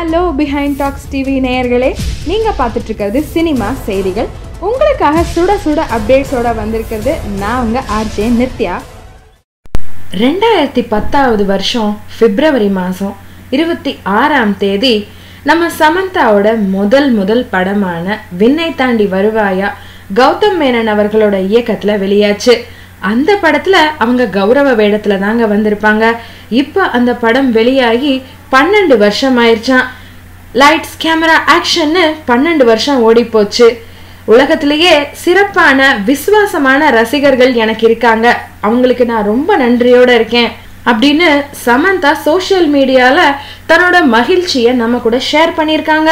hello behind tax TV நேயர்களே நீங்கள் பார்த்துட்டு இருக்கிறது சினிமா செய்திகள் உங்களுக்காக சுட சுட அப்டேட்ஸோட வந்திருக்கிறது நான் உங்கள் ஆர்ஜே நித்யா ரெண்டாயிரத்தி பத்தாவது வருஷம் பிப்ரவரி மாதம் இருபத்தி ஆறாம் தேதி நம்ம சமந்தாவோட முதல் முதல் படமான விண்ணை தாண்டி வருவாயா கௌதம் மேனன் அவர்களோட இயக்கத்துல வெளியாச்சு அந்த படத்துல அவங்க கௌரவ வேடத்துல தாங்க வந்திருப்பாங்க இப்போ அந்த படம் வெளியாகி பன்னெண்டு வருஷம் ஆயிருச்சான் லைட்ஸ் கேமரா ஆக்ஷன்னு பன்னெண்டு வருஷம் ஓடி போச்சு உலகத்திலேயே சிறப்பான விசுவாசமான ரசிகர்கள் எனக்கு இருக்காங்க அவங்களுக்கு நான் ரொம்ப நன்றியோட இருக்கேன் அப்படின்னு சமந்தா சோஷியல் மீடியால தன்னோட மகிழ்ச்சியை நம்ம கூட ஷேர் பண்ணியிருக்காங்க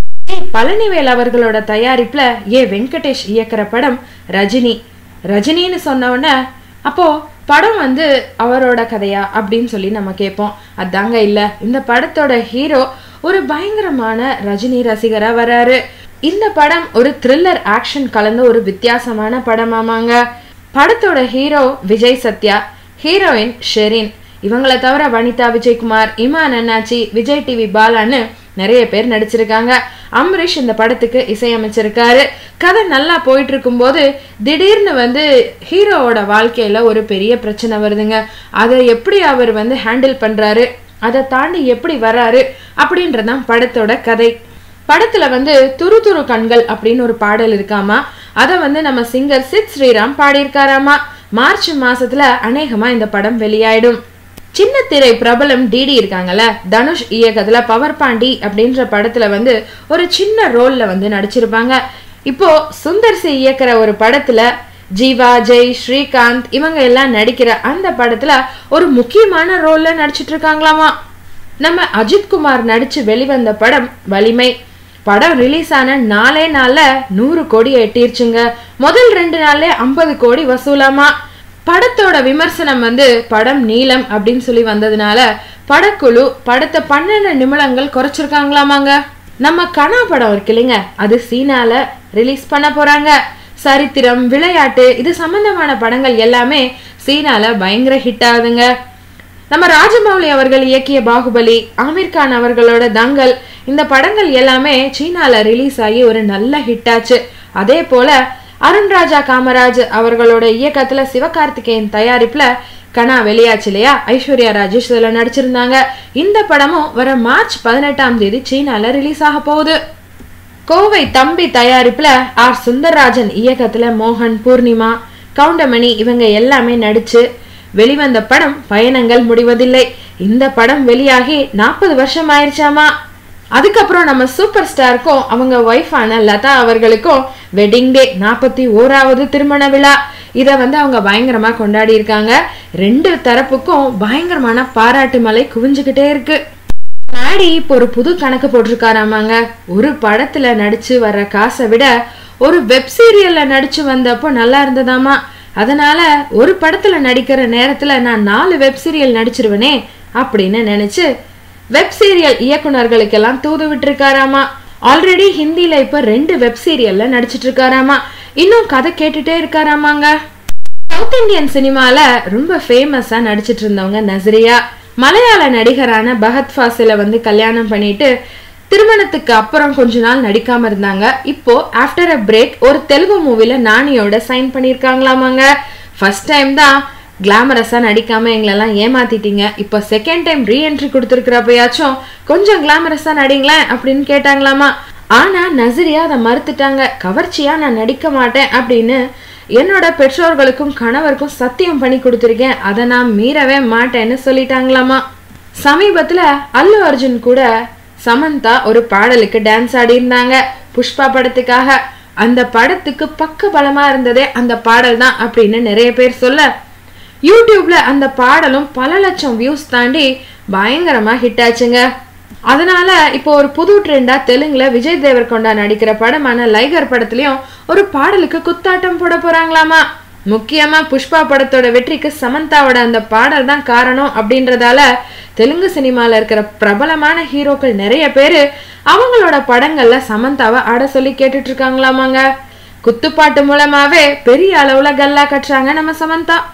ஏ பழனிவேல் அவர்களோட தயாரிப்புல ஏ வெங்கடேஷ் இயக்குற படம் ரஜினி ரஜினின்னு சொன்ன உடனே அப்போ படம் வந்து அவரோட கதையா அப்படின்னு சொல்லி நம்ம கேட்போம் அதாங்க இல்ல இந்த படத்தோட ஹீரோ ஒரு பயங்கரமான ரஜினி ரசிகரா வராரு இந்த படம் ஒரு த்ரில்லர் ஆக்ஷன் கலந்த ஒரு வித்தியாசமான படமாமாங்க படத்தோட ஹீரோ விஜய் சத்யா ஹீரோயின் ஷெரின் இவங்கள தவிர வனிதா விஜயகுமார் இமான் அண்ணாச்சி விஜய் டிவி பாலான்னு நிறைய பேர் நடிச்சிருக்காங்க அம்பரீஷ் இந்த படத்துக்கு இசையமைச்சிருக்காரு கதை நல்லா போயிட்டு இருக்கும்போது திடீர்னு வந்து ஹீரோவோட வாழ்க்கையில ஒரு பெரிய பிரச்சனை வருதுங்க அதை எப்படி அவர் வந்து ஹேண்டில் பண்றாரு அதை தாண்டி எப்படி வராரு அப்படின்றதான் படத்தோட கதை படத்துல வந்து துரு துரு கண்கள் அப்படின்னு ஒரு பாடல் இருக்காமா அதை வந்து நம்ம சிங்கர் சித் ஸ்ரீராம் பாடியிருக்காராமா மார்ச் மாசத்துல அநேகமா இந்த படம் வெளியாயிடும் சின்ன திரை பிரபலம் டிடி இருக்காங்கல்ல தனுஷ் இயக்கத்துல பவர் பாண்டி அப்படின்ற படத்துல வந்து ஒரு சின்ன ரோல்ல வந்து நடிச்சிருப்பாங்க இப்போ சுந்தர் சி இயக்குற ஒரு படத்துல ஜீவா ஜெய் ஸ்ரீகாந்த் இவங்க எல்லாம் நடிக்கிற அந்த படத்துல ஒரு முக்கியமான ரோல்ல நடிச்சிட்டு இருக்காங்களாமா நம்ம அஜித் குமார் நடிச்சு வெளிவந்த படம் வலிமை படம் ரிலீஸ் ஆன நாலே நாள்ல நூறு கோடி எட்டிருச்சுங்க முதல் ரெண்டு நாள்ல ஐம்பது கோடி வசூலாமா படத்தோட விமர்சனம் வந்து படம் நீளம் அப்படின்னு சொல்லி வந்ததுனால படக்குழு படத்தை பன்னெண்டு நிமிடங்கள் குறைச்சிருக்காங்களாமாங்க நம்ம கனா படம் இருக்கு இல்லைங்க அது சீனால ரிலீஸ் பண்ண போறாங்க சரித்திரம் விளையாட்டு இது சம்பந்தமான படங்கள் எல்லாமே சீனால பயங்கர ஹிட் ஆகுதுங்க நம்ம ராஜமௌலி அவர்கள் இயக்கிய பாகுபலி ஆமீர் கான் அவர்களோட தங்கல் இந்த படங்கள் எல்லாமே சீனால ரிலீஸ் ஆகி ஒரு நல்ல ஹிட் ஆச்சு அதே போல அருண் ராஜா காமராஜ் அவர்களோட இயக்கத்துல சிவகார்த்திகேயன் தயாரிப்புல கனா வெளியாச்சு இல்லையா ஐஸ்வர்யா ராஜேஷ் இதுல நடிச்சிருந்தாங்க இந்த படமும் வர மார்ச் பதினெட்டாம் தேதி சீனால ரிலீஸ் ஆக போகுது கோவை தம்பி தயாரிப்புல ஆர் சுந்தரராஜன் இயக்கத்துல மோகன் பூர்ணிமா கவுண்டமணி இவங்க எல்லாமே நடிச்சு வெளிவந்த படம் பயணங்கள் முடிவதில்லை இந்த படம் வெளியாகி நாற்பது வருஷம் ஆயிடுச்சாமா அதுக்கப்புறம் நம்ம சூப்பர் ஸ்டாருக்கும் அவங்க ஒய்ஃபான லதா அவர்களுக்கும் வெட்டிங் டே நாற்பத்தி ஓராவது திருமண விழா இதை வந்து அவங்க பயங்கரமா கொண்டாடி இருக்காங்க ரெண்டு தரப்புக்கும் பயங்கரமான பாராட்டு மலை குவிஞ்சுக்கிட்டே இருக்கு நாடி இப்போ ஒரு புது கணக்கு போட்டிருக்காராமாங்க ஒரு படத்துல நடிச்சு வர்ற காசை விட ஒரு வெப் சீரியல்ல நடிச்சு வந்தப்போ நல்லா இருந்ததாமா அதனால ஒரு படத்துல நடிக்கிற நேரத்துல நான் நாலு வெப் சீரியல் நடிச்சிருவனே அப்படின்னு நினைச்சு வெப் சீரியல் இயக்குனர்களுக்கெல்லாம் தூது விட்டுருக்காராமா ஆல்ரெடி ஹிந்தில இப்ப ரெண்டு வெப் சீரியல்ல நடிச்சிட்டு இருக்காராமா இன்னும் கதை கேட்டுட்டே இருக்காராமாங்க சவுத் இந்தியன் சினிமால ரொம்ப ஃபேமஸா நடிச்சிட்டு இருந்தவங்க நஸ்ரியா மலையாள நடிகரான பகத் ஃபாசில வந்து கல்யாணம் பண்ணிட்டு திருமணத்துக்கு அப்புறம் கொஞ்ச நாள் நடிக்காம இருந்தாங்க இப்போ ஆஃப்டர் அ பிரேக் ஒரு தெலுங்கு மூவில நானியோட சைன் பண்ணியிருக்காங்களாமாங்க ஃபர்ஸ்ட் டைம் தான் கிளாமரஸா நடிக்காம எங்களெல்லாம் ஏமாத்திட்டீங்க இப்போ செகண்ட் டைம் ரீஎன்ட்ரி கொடுத்துருக்கிறப்பயாச்சும் கொஞ்சம் கிளாமரஸா நடிங்களேன் அப்படின்னு கேட்டாங்களாமா ஆனா நசிரியா அதை மறுத்துட்டாங்க கவர்ச்சியா நான் நடிக்க மாட்டேன் அப்படின்னு என்னோட பெற்றோர்களுக்கும் கணவருக்கும் சத்தியம் பண்ணி கொடுத்துருக்கேன் அதை நான் மீறவே மாட்டேன்னு சொல்லிட்டாங்களாமா சமீபத்துல அல்லு அர்ஜுன் கூட சமந்தா ஒரு பாடலுக்கு டான்ஸ் ஆடி இருந்தாங்க புஷ்பா படத்துக்காக அந்த படத்துக்கு பக்க பலமா இருந்ததே அந்த பாடல் தான் அப்படின்னு நிறைய பேர் சொல்ல யூடியூப்ல அந்த பாடலும் பல லட்சம் வியூஸ் தாண்டி பயங்கரமா ஹிட் ஆச்சுங்க அதனால இப்போ ஒரு புது ட்ரெண்டா தெலுங்குல விஜய் தேவர்கொண்டா நடிக்கிற படமான லைகர் படத்துலயும் ஒரு பாடலுக்கு குத்தாட்டம் போட போறாங்களாமா முக்கியமா புஷ்பா படத்தோட வெற்றிக்கு சமந்தாவோட அந்த பாடல் தான் காரணம் அப்படின்றதால தெலுங்கு சினிமால இருக்கிற பிரபலமான ஹீரோக்கள் நிறைய பேரு அவங்களோட படங்கள்ல சமந்தாவை ஆட சொல்லி கேட்டுட்டு இருக்காங்களாமாங்க குத்துப்பாட்டு மூலமாவே பெரிய அளவுல கல்லா கட்டுறாங்க நம்ம சமந்தா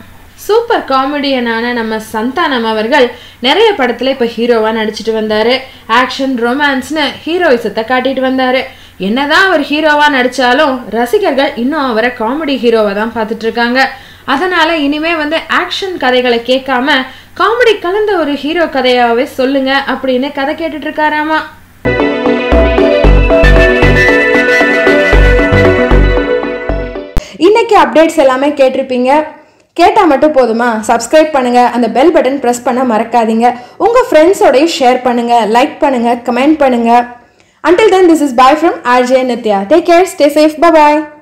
சூப்பர் காமெடியனான நம்ம சந்தானம் அவர்கள் நிறைய படத்துல இப்ப ஹீரோவா நடிச்சிட்டு வந்தாரு ஆக்ஷன் ரொமான்ஸ்னு ஹீரோயிசத்தை காட்டிட்டு வந்தாரு என்னதான் அவர் ஹீரோவா நடிச்சாலும் ரசிகர்கள் இன்னும் அவரை காமெடி ஹீரோவா தான் பார்த்துட்டு இருக்காங்க அதனால இனிமே வந்து ஆக்ஷன் கதைகளை கேட்காம காமெடி கலந்த ஒரு ஹீரோ கதையாவே சொல்லுங்க அப்படின்னு கதை கேட்டுட்டு இருக்காராமா இன்னைக்கு அப்டேட்ஸ் எல்லாமே கேட்டிருப்பீங்க கேட்டால் மட்டும் போதுமா சப்ஸ்கிரைப் பண்ணுங்கள் அந்த பெல் பட்டன் ப்ரெஸ் பண்ண மறக்காதீங்க உங்கள் ஃப்ரெண்ட்ஸோடையும் ஷேர் பண்ணுங்கள் லைக் பண்ணுங்கள் கமெண்ட் பண்ணுங்கள் until then this is bye from RJ Nitya take care stay safe bye bye